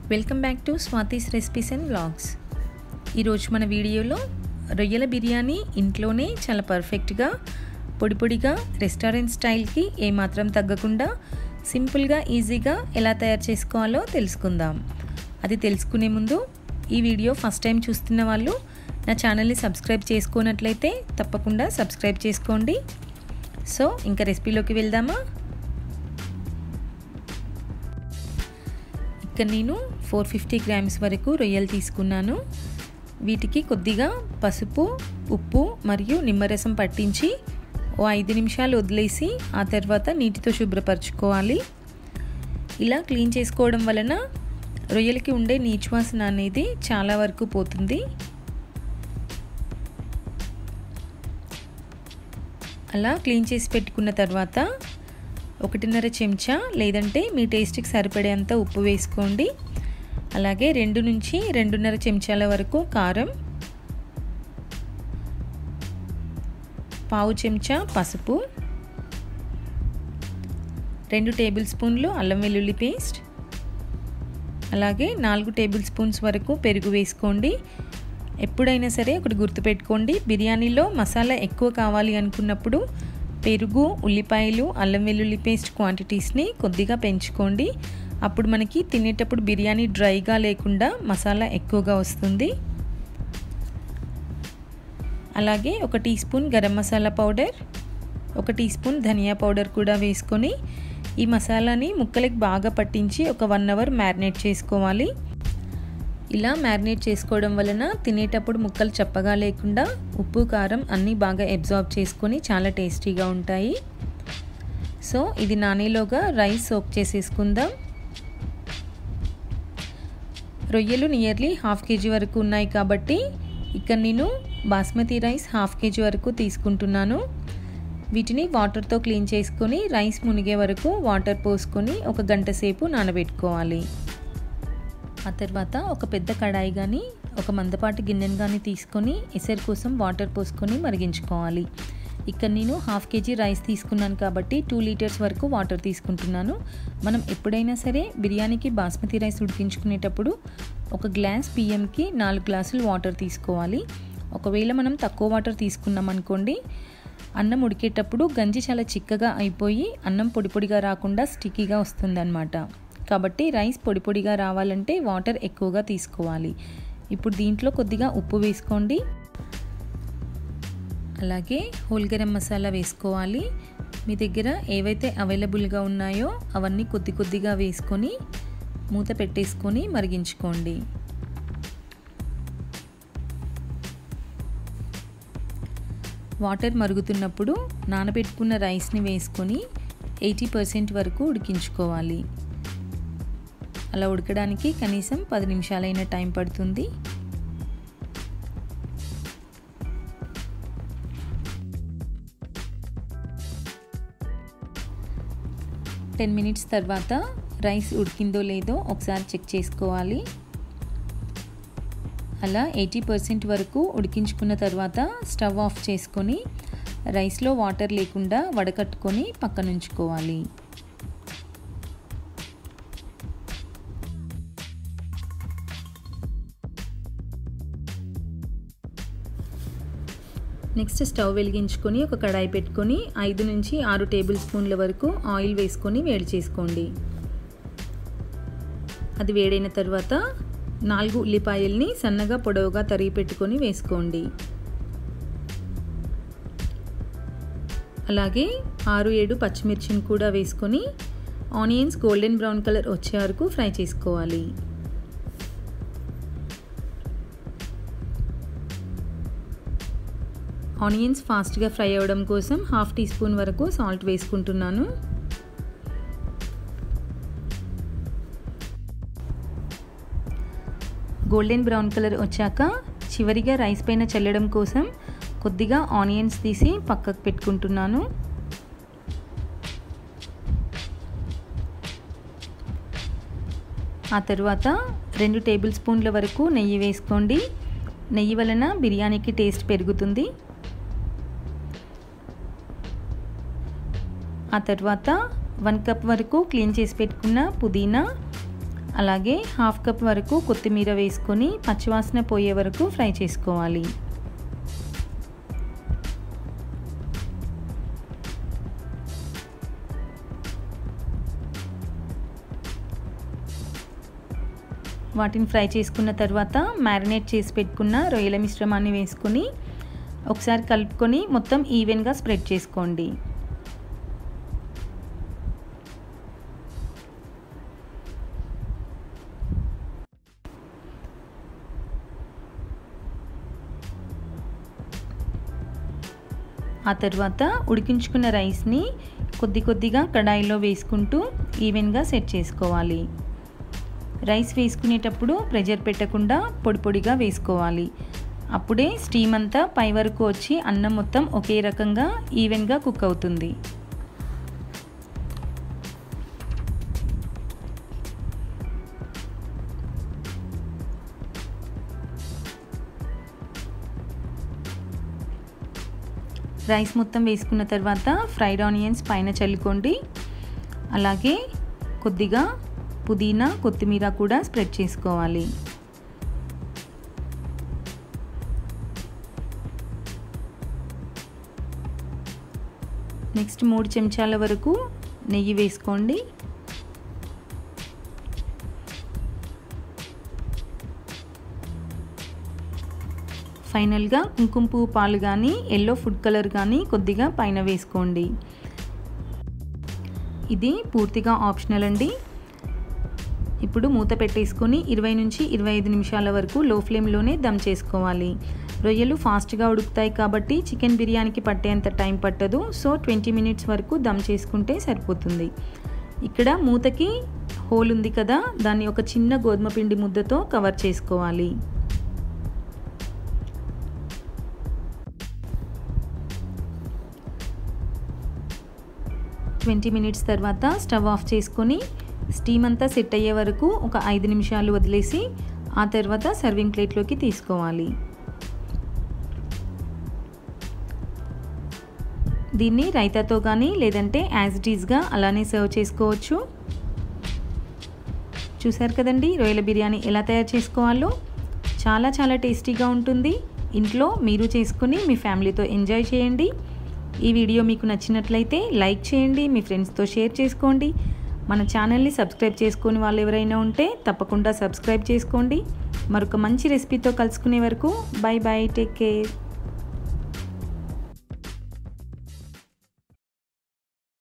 welcome back to Swathi's recipes and vlogs ఈరోజు మన వీడియోలో రొయ్యల బిర్యానీ ఇంట్లోనే చాలా పర్ఫెక్ట్గా పొడి పొడిగా రెస్టారెంట్ స్టైల్కి ఏమాత్రం తగ్గకుండా సింపుల్గా ఈజీగా ఎలా తయారు చేసుకోవాలో తెలుసుకుందాం అది తెలుసుకునే ముందు ఈ వీడియో ఫస్ట్ టైం చూస్తున్న వాళ్ళు నా ఛానల్ని సబ్స్క్రైబ్ చేసుకోనట్లయితే తప్పకుండా సబ్స్క్రైబ్ చేసుకోండి సో ఇంకా రెసిపీలోకి వెళ్దామా ఇక్కడ నేను ఫోర్ ఫిఫ్టీ గ్రామ్స్ వరకు రొయ్యలు తీసుకున్నాను వీటికి కొద్దిగా పసుపు ఉప్పు మరియు నిమ్మరసం పట్టించి ఓ ఐదు నిమిషాలు వదిలేసి ఆ తర్వాత నీటితో శుభ్రపరచుకోవాలి ఇలా క్లీన్ చేసుకోవడం వలన రొయ్యలకి ఉండే నీచువాసన అనేది చాలా వరకు పోతుంది అలా క్లీన్ చేసి పెట్టుకున్న తర్వాత ఒకటిన్నర చెంచా లేదంటే మీ టేస్ట్కి సరిపడేంత ఉప్పు వేసుకోండి అలాగే రెండు నుంచి రెండున్నర చెంచాల వరకు కారం పావు చెంచా పసుపు రెండు టేబుల్ స్పూన్లు అల్లం వెల్లుల్లి పేస్ట్ అలాగే నాలుగు టేబుల్ స్పూన్స్ వరకు పెరుగు వేసుకోండి ఎప్పుడైనా సరే ఒకటి గుర్తుపెట్టుకోండి బిర్యానీలో మసాలా ఎక్కువ కావాలి అనుకున్నప్పుడు పెరుగు ఉల్లిపాయలు అల్లం వెల్లుల్లి పేస్ట్ క్వాంటిటీస్ని కొద్దిగా పెంచుకోండి అప్పుడు మనకి తినేటప్పుడు బిర్యానీ డ్రైగా లేకుండా మసాలా ఎక్కువగా వస్తుంది అలాగే ఒక teaspoon garam masala powder ఒక టీ స్పూన్ ధనియా పౌడర్ కూడా వేసుకొని ఈ మసాలాని ముక్కలకి బాగా పట్టించి ఒక వన్ అవర్ మ్యారినేట్ చేసుకోవాలి ఇలా మ్యారినేట్ చేసుకోవడం వలన తినేటప్పుడు ముక్కలు చప్పగా లేకుండా ఉప్పు కారం అన్నీ బాగా అబ్జార్బ్ చేసుకొని చాలా టేస్టీగా ఉంటాయి సో ఇది నానేలోగా రైస్ సోక్ చేసేసుకుందాం రొయ్యలు నియర్లీ హాఫ్ కేజీ వరకు ఉన్నాయి కాబట్టి ఇక్కడ నేను బాస్మతి రైస్ హాఫ్ కేజీ వరకు తీసుకుంటున్నాను వీటిని వాటర్తో క్లీన్ చేసుకొని రైస్ మునిగే వరకు వాటర్ పోసుకొని ఒక గంట సేపు నానబెట్టుకోవాలి ఆ తర్వాత ఒక పెద్ద కడాయి కానీ ఒక మందపాటి గిన్నెను కానీ తీసుకొని ఎసరు కోసం వాటర్ పోసుకొని మరిగించుకోవాలి ఇక్కడ నేను హాఫ్ కేజీ రైస్ తీసుకున్నాను కాబట్టి టూ లీటర్స్ వరకు వాటర్ తీసుకుంటున్నాను మనం ఎప్పుడైనా సరే బిర్యానీకి బాస్మతి రైస్ ఉడికించుకునేటప్పుడు ఒక గ్లాస్ పిఎంకి నాలుగు గ్లాసులు వాటర్ తీసుకోవాలి ఒకవేళ మనం తక్కువ వాటర్ తీసుకున్నాం అనుకోండి అన్నం ఉడికేటప్పుడు గంజి చాలా చిక్కగా అయిపోయి అన్నం పొడి పొడిగా రాకుండా స్టిక్కీగా వస్తుందన్నమాట కాబట్టి రైస్ పొడి పొడిగా రావాలంటే వాటర్ ఎక్కువగా తీసుకోవాలి ఇప్పుడు దీంట్లో కొద్దిగా ఉప్పు వేసుకోండి అలాగే హోల్ గరం మసాలా వేసుకోవాలి మీ దగ్గర ఏవైతే అవైలబుల్గా ఉన్నాయో అవన్నీ కొద్ది కొద్దిగా వేసుకొని మూత పెట్టేసుకొని మరిగించుకోండి వాటర్ మరుగుతున్నప్పుడు నానబెట్టుకున్న రైస్ని వేసుకొని ఎయిటీ పర్సెంట్ వరకు ఉడికించుకోవాలి అలా ఉడకడానికి కనీసం పది నిమిషాలైన టైం పడుతుంది టెన్ మినిట్స్ తర్వాత రైస్ ఉడికిందో లేదో ఒకసారి చెక్ చేసుకోవాలి అలా ఎయిటీ పర్సెంట్ వరకు ఉడికించుకున్న తర్వాత స్టవ్ ఆఫ్ చేసుకొని రైస్లో వాటర్ లేకుండా వడకట్టుకొని పక్కన ఉంచుకోవాలి నెక్స్ట్ స్టవ్ వెలిగించుకొని ఒక కడాయి పెట్టుకొని ఐదు నుంచి ఆరు టేబుల్ స్పూన్ల వరకు ఆయిల్ వేసుకొని వేడి చేసుకోండి అది వేడైన తర్వాత నాలుగు ఉల్లిపాయల్ని సన్నగా పొడవుగా తరిగి పెట్టుకొని వేసుకోండి అలాగే ఆరు ఏడు పచ్చిమిర్చిని కూడా వేసుకొని ఆనియన్స్ గోల్డెన్ బ్రౌన్ కలర్ వచ్చే వరకు ఫ్రై చేసుకోవాలి ఆనియన్స్ ఫాస్ట్గా ఫ్రై అవ్వడం కోసం హాఫ్ టీ స్పూన్ వరకు సాల్ట్ వేసుకుంటున్నాను గోల్డెన్ బ్రౌన్ కలర్ వచ్చాక చివరిగా రైస్ పైన చల్లడం కోసం కొద్దిగా ఆనియన్స్ తీసి పక్కకు పెట్టుకుంటున్నాను ఆ తర్వాత రెండు టేబుల్ స్పూన్ల వరకు నెయ్యి వేసుకోండి నెయ్యి వలన బిర్యానీకి టేస్ట్ పెరుగుతుంది ఆ తర్వాత వన్ కప్ వరకు క్లీన్ చేసి పెట్టుకున్న పుదీనా అలాగే హాఫ్ కప్ వరకు కొత్తిమీర వేసుకొని పచ్చివాసన పోయే వరకు ఫ్రై చేసుకోవాలి వాటిని ఫ్రై చేసుకున్న తర్వాత మ్యారినేట్ చేసి పెట్టుకున్న రొయ్యల మిశ్రమాన్ని వేసుకొని ఒకసారి కలుపుకొని మొత్తం ఈవెన్గా స్ప్రెడ్ చేసుకోండి ఆ తర్వాత ఉడికించుకున్న రైస్ని కొద్ది కొద్దిగా కడాయిలో వేసుకుంటూ ఈవెన్గా సెట్ చేసుకోవాలి రైస్ వేసుకునేటప్పుడు ప్రెజర్ పెట్టకుండా పొడి పొడిగా వేసుకోవాలి అప్పుడే స్టీమ్ అంతా పై వరకు వచ్చి అన్నం మొత్తం ఒకే రకంగా ఈవెన్గా కుక్ అవుతుంది రైస్ మొత్తం వేసుకున్న తర్వాత ఫ్రైడ్ ఆనియన్స్ పైన చల్లుకోండి అలాగే కొద్దిగా పుదీనా కొత్తిమీర కూడా స్ప్రెడ్ చేసుకోవాలి నెక్స్ట్ మూడు చెంచాల వరకు నెయ్యి వేసుకోండి ఫైనల్గా కుంకుమ పువ్వు పాలు కానీ ఎల్లో ఫుడ్ కలర్ కానీ కొద్దిగా పైన వేసుకోండి ఇది పూర్తిగా ఆప్షనల్ అండి ఇప్పుడు మూత పెట్టేసుకొని ఇరవై నుంచి ఇరవై ఐదు నిమిషాల వరకు లో ఫ్లేమ్లోనే దమ్ చేసుకోవాలి రొయ్యలు ఫాస్ట్గా ఉడుకుతాయి కాబట్టి చికెన్ బిర్యానీకి పట్టేంత టైం పట్టదు సో ట్వంటీ మినిట్స్ వరకు దమ్ చేసుకుంటే సరిపోతుంది ఇక్కడ మూతకి హోల్ ఉంది కదా దాన్ని ఒక చిన్న గోధుమ పిండి ముద్దతో కవర్ చేసుకోవాలి ట్వంటీ మినిట్స్ తర్వాత స్టవ్ ఆఫ్ చేసుకొని స్టీమ్ అంతా సెట్ అయ్యే వరకు ఒక ఐదు నిమిషాలు వదిలేసి ఆ తర్వాత సర్వింగ్ ప్లేట్లోకి తీసుకోవాలి దీన్ని రైతాతో కానీ లేదంటే యాజ్ ఇట్ ఈజ్గా అలానే సర్వ్ చేసుకోవచ్చు చూసారు కదండి రొయ్యల బిర్యానీ ఎలా తయారు చేసుకోవాలో చాలా చాలా టేస్టీగా ఉంటుంది ఇంట్లో మీరు చేసుకుని మీ ఫ్యామిలీతో ఎంజాయ్ చేయండి ఈ వీడియో మీకు నచ్చినట్లయితే లైక్ చేయండి మీ ఫ్రెండ్స్తో షేర్ చేసుకోండి మన ఛానల్ని సబ్స్క్రైబ్ చేసుకుని వాళ్ళు ఎవరైనా ఉంటే తప్పకుండా సబ్స్క్రైబ్ చేసుకోండి మరొక మంచి రెసిపీతో కలుసుకునే వరకు బై బాయ్ టేక్ కేర్